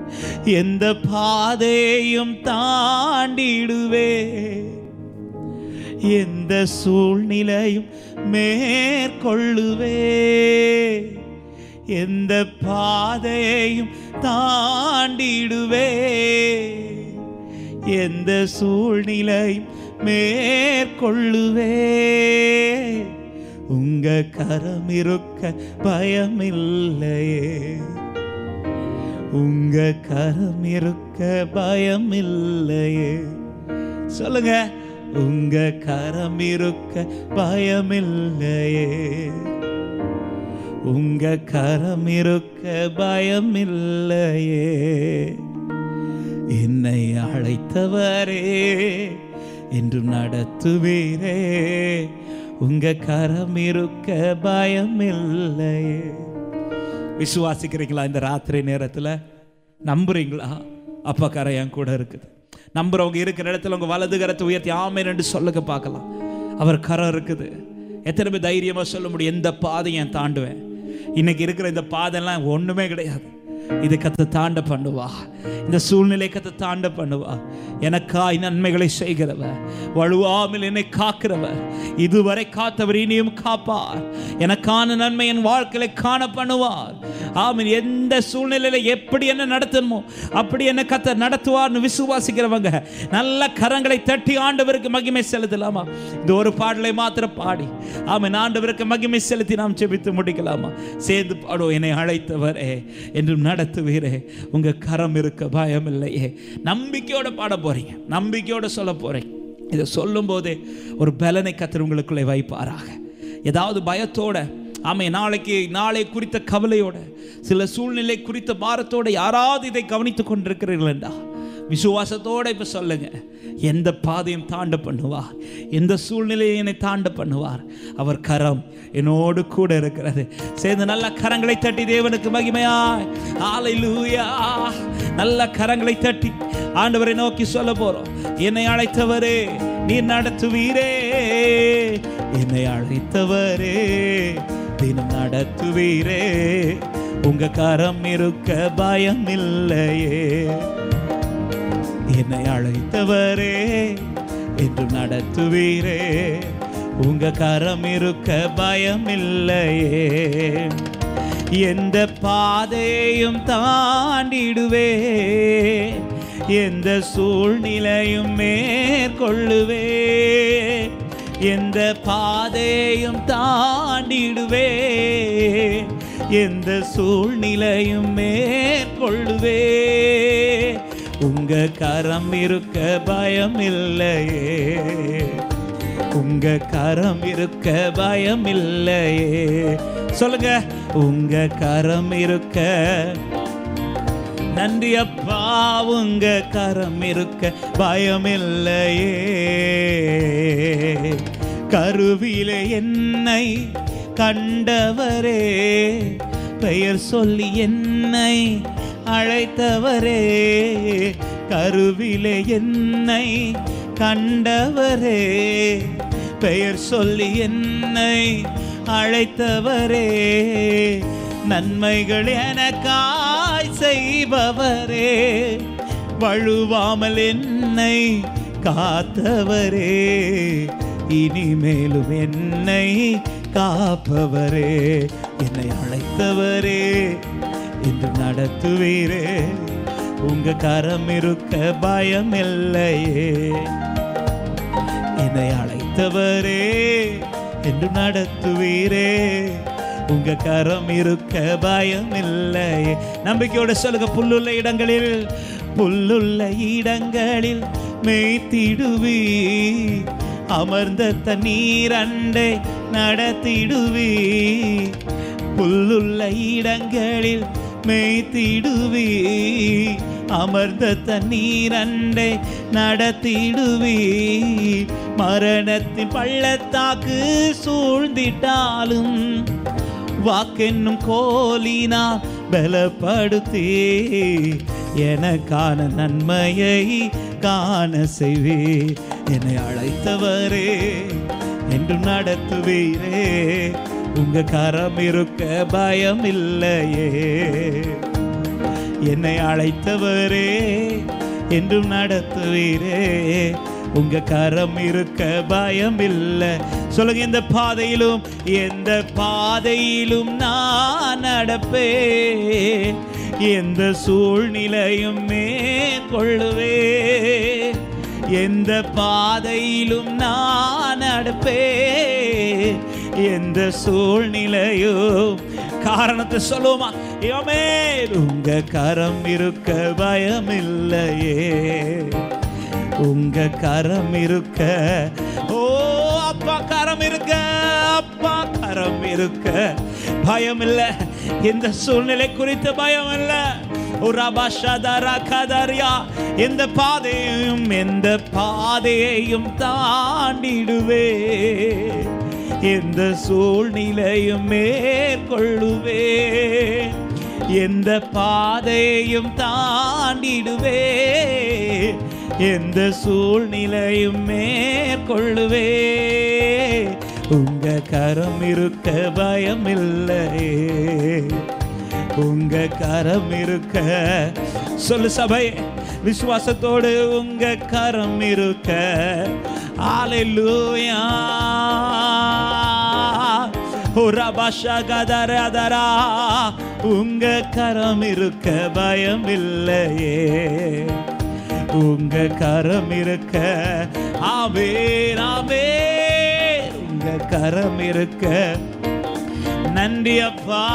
எந்த பாதையும் தாண்டிடுவே எந்த சூழ்நிலையும் மேற்கொள்ளுவே எந்த பாதையும் தாண்டிடுவே எந்த சூழ்நிலையும் மேற்கொள்ளுவே உங்க கரம் இருக்க பயமில்லையே உங்க கரம் இருக்க பயமில்லையே சொல்லுங்க உங்க கரம் இருக்க பயமில்லையே உங்க கரம் இருக்க பயமில்லையே என்னை அழைத்தவரே என்றும் நடத்துவீரே உங்க கரம் இருக்க பயமில்லையே விசுவாசிக்கிறீங்களா இந்த ராத்திரி நேரத்தில் நம்புறீங்களா அப்பா கரை என் கூட இருக்குது நம்புறவங்க இருக்கிற இடத்துல உங்க வலது கரத்தை உயர்த்தி ஆமேன் என்று சொல்லுங்க பார்க்கலாம் அவர் கரம் இருக்குது எத்தனை பேர் தைரியமாக சொல்ல முடியும் எந்த பாதையை நான் தாண்டுவேன் இன்னைக்கு இருக்கிற இந்த பாதைலாம் ஒன்றுமே கிடையாது இதை கத்த தாண்ட பண்ணுவா இந்த சூழ்நிலை கத்த தாண்ட பண்ணுவா எனக்காய் நன்மைகளை செய்கிறவர் வழுவாமல் என்னை காக்கிறவர் இதுவரை காத்தவர் இனியும் காப்பார் எனக்கான நன்மை என் வாழ்க்கையில காண பண்ணுவார் ஆமீன் எந்த சூழ்நிலையில எப்படி என்ன நடத்தணுமோ அப்படி என்ன கத்த நடத்துவார்னு விசுவாசிக்கிறவங்க நல்ல கரங்களை தட்டி ஆண்டவருக்கு மகிமை செலுத்தலாமா இந்த ஒரு பாடலை மாத்திரம் பாடி ஆமென் ஆண்டவருக்கு மகிமை செலுத்தி நாம் செபித்து முடிக்கலாமா சேர்ந்து பாடுவோம் என்னை அழைத்தவரே என்றும் நடத்துவீரே உங்க கரம் இருக்க பயம் இல்லையே நம்பிக்கையோட பாட போறீங்க நம்பிக்கையோட சொல்ல போறீங்க இதை சொல்லும் போதே ஒரு பலனை கத்தர் உங்களுக்குள்ளே வைப்பாராக ஏதாவது பயத்தோட ஆமை நாளைக்கு நாளை குறித்த கவலையோட சில சூழ்நிலை குறித்த பாரத்தோட யாராவது இதை கவனித்துக் கொண்டிருக்கிறீர்களா விசுவாசத்தோட இப்ப சொல்லுங்க எந்த பாதையும் தாண்ட பண்ணுவார் எந்த சூழ்நிலையை என்னை தாண்ட பண்ணுவார் அவர் கரம் என்னோடு கூட இருக்கிறது சேர்ந்து நல்ல கரங்களை தட்டி தேவனுக்கு மகிமையாய் ஹalleluya நல்ல கரங்களை தட்டி ஆண்டவரை நோக்கி சொல்ல போறோம் என்னை அழைத்தவரே நீர் நடத்துவீரே என்னை அழைத்தவரே தினம் நடத்துவீரே உங்க கரம் இருக்க பயம் இல்லையே என்னை அழைத்தவரே என்று நடத்துவீரே உங்க கரம் இருக்க பயமில்லையே எந்த பாதையும் தாண்டிடுவே எந்த சூழ்நிலையும் மேற்கொள்ளுவே எந்த பாதையும் தாண்டிடுவே எந்த சூழ்நிலையும் மேற்கொள்ளுவே உங்க கரம் இருக்க பயம் இல்லையே உங்க கரம் இருக்க பயம் இல்லையே சொல்லுங்க உங்க கரம் இருக்க நன்றி அப்பா உங்க கரம் இருக்க பயமில்லையே கருவிலே என்னை கண்டவரே பெயர் சொல்லி என்னை அழைத்தவரே கருவிலே என்னை கண்டவரே பெயர் சொல்லி என்னை அழைத்தவரே நன்மைகள் எனக்காய் செய்பவரே வழுவாமல் என்னை காத்தவரே இனிமேலும் என்னை காப்பவரே என்னை அழைத்தவரே என்று நடத்துவீரே உங்க கரம் இருக்க பயம் இல்லையே என்னை அழைத்தவரே என்று நடத்துவீரே உங்க கரம் இருக்க பயம் இல்லை நம்பிக்கையோட சொல்லுங்க புல்லுள்ள இடங்களில் புல்லுள்ள இடங்களில் மேய்த்திடுவி அமர்ந்த தண்ணீர் அண்டை நடத்திடுவி புல்லுள்ள இடங்களில் மேய்த்திடுவி அமர்ந்த தண்ணீர் அண்டை நடத்திடுவி மரணத்தின் பள்ளத்தாக்கு சூழ்ந்திட்டாலும் வாக்கென்னும் கோலினால் பலப்படுத்தி எனக்கான நன்மையை காண செய்வே என்னை அழைத்தவரே என்று நடத்துவீரே உங்க கரம் இருக்க பயம் இல்லையே என்னை அழைத்தவரே என்றும் நடத்துவீரே உங்க கரம் இருக்க பயம் இல்லை சொல்லுங்க இந்த பாதையிலும் எந்த பாதையிலும் நான் நடப்பேன் எந்த சூழ்நிலையும் மேற்கொள்ளுவேன் எந்த பாதையிலும் நான் நடப்பேன் எந்த சூழ்நிலையும் காரணத்தை சொல்லுவோமா யோமே உங்க கரம் இருக்க பயமில்லையே உங்க கரம் இருக்க ஓ அப்பா கரம் இருக்க அப்பா கரம் இருக்க பயம் இல்ல இந்த சூழ்நிலை குறித்த பயம் இல்ல கதரியா எந்த பாதையும் எந்த பாதையையும் தாண்டிடுவே எந்த சூழ்நிலையும் மேற்கொள்ளுவே எந்த பாதையும் தாண்டிடுவே எந்த சூழ்நிலையும் மேற்கொள்ளுவே உங்க கரம் இருக்க பயம் இல்லையே உங்க கரம் இருக்க சொல்லு சபை விசுவாசத்தோடு உங்க கரம் இருக்க ஆலையிலூயா கதரதரா உங்க கரம் இருக்க பயம் இல்லையே உங்க கரம் இருக்க ஆவே ஆவே உங்க கரம் இருக்க நன்றி அப்பா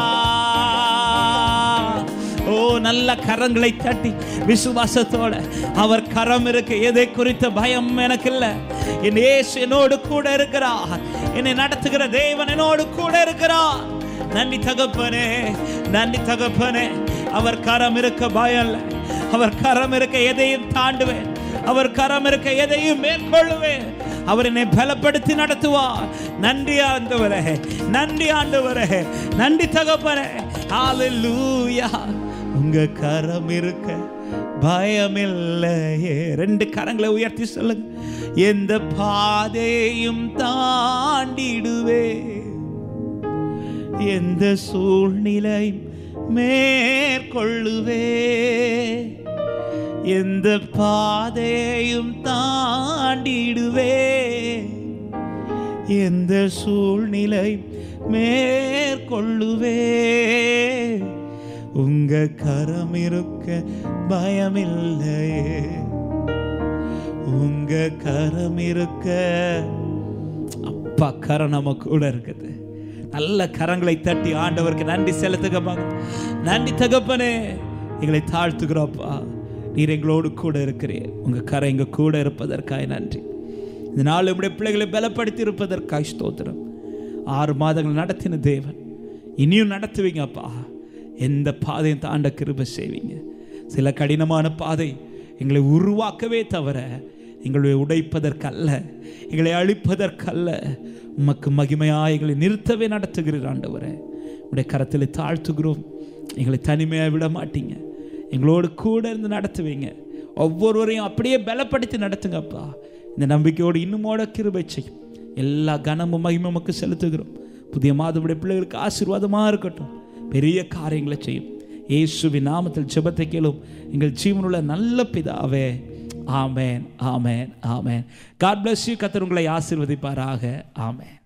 ஓ நல்ல கரங்களை தட்டி விசுவாசத்தோட அவர் கரம் இருக்கு எதை குறித்த பயம் எனக்கு இல்லை என் இயேசு என்னோடு கூட இருக்கிறார் என்னை நடத்துகிற தேவன் என்னோடு கூட இருக்கிறார் நன்றி தகப்பனே நன்றி தகப்பனே அவர் கரம் இருக்க பயம் இல்லை அவர் கரம் இருக்க எதையும் தாண்டுவேன் அவர் கரம் இருக்க எதையும் மேற்கொள்ளுவேன் அவர் என்னை பலப்படுத்தி நடத்துவார் நன்றி ஆண்டவரே நன்றி ஆண்டவரே நன்றி தகப்பனே ஹalleluya உங்க கரம் இருக்க பயமில்லையே ரெண்டு கரங்களை உயர்த்தி சொல்லுங்க எந்த பாதையும் தாண்டிடுவே எந்த சூழ்நிலையும் மேற்கொள்ளுவே எந்த பாதையும் தாண்டிடுவே எந்த சூழ்நிலை மேற்கொள்ளுவே உங்க கரம் இருக்க பயமில்லையே உங்க கரம் இருக்க அப்பா கரம் நம்ம கூட இருக்குது நல்ல கரங்களை தட்டி ஆண்டவருக்கு நன்றி செலுத்துக நன்றி தகப்பனே எங்களை தாழ்த்துகிறோப்பா நீர் எங்களோடு கூட இருக்கிறீர் உங்க கரை எங்க கூட இருப்பதற்காக நன்றி இந்த நாள் உடைய பிள்ளைகளை பலப்படுத்தி இருப்பதற்காக ஸ்தோத்திரம் ஆறு மாதங்கள் நடத்தின தேவன் இனியும் நடத்துவீங்கப்பா எந்த பாதையும் தாண்ட கிருப செய்வீங்க சில கடினமான பாதை எங்களை உருவாக்கவே தவிர எங்களை உடைப்பதற்கல்ல எங்களை அழிப்பதற்கல்ல உமக்கு மகிமையாக எங்களை நிறுத்தவே நடத்துகிறீர் ஆண்டவரே உடைய கரத்தில் தாழ்த்துகிறோம் எங்களை தனிமையாக விட மாட்டீங்க எங்களோடு கூட இருந்து நடத்துவீங்க ஒவ்வொருவரையும் அப்படியே பலப்படுத்தி நடத்துங்கப்பா இந்த நம்பிக்கையோடு இன்னுமோட கிருபை செய்யும் எல்லா கனமும் மகிமை நமக்கு செலுத்துகிறோம் புதிய மாதமுடைய பிள்ளைகளுக்கு ஆசீர்வாதமாக இருக்கட்டும் பெரிய காரியங்களை செய்யும் இயேசுவின் நாமத்தில் ஜெபத்தை கேளும் எங்கள் ஜீவனுள்ள நல்ல பிதாவே amen amen amen God bless you கத்தர் உங்களை ஆசீர்வதிப்பாராக ஆமேன்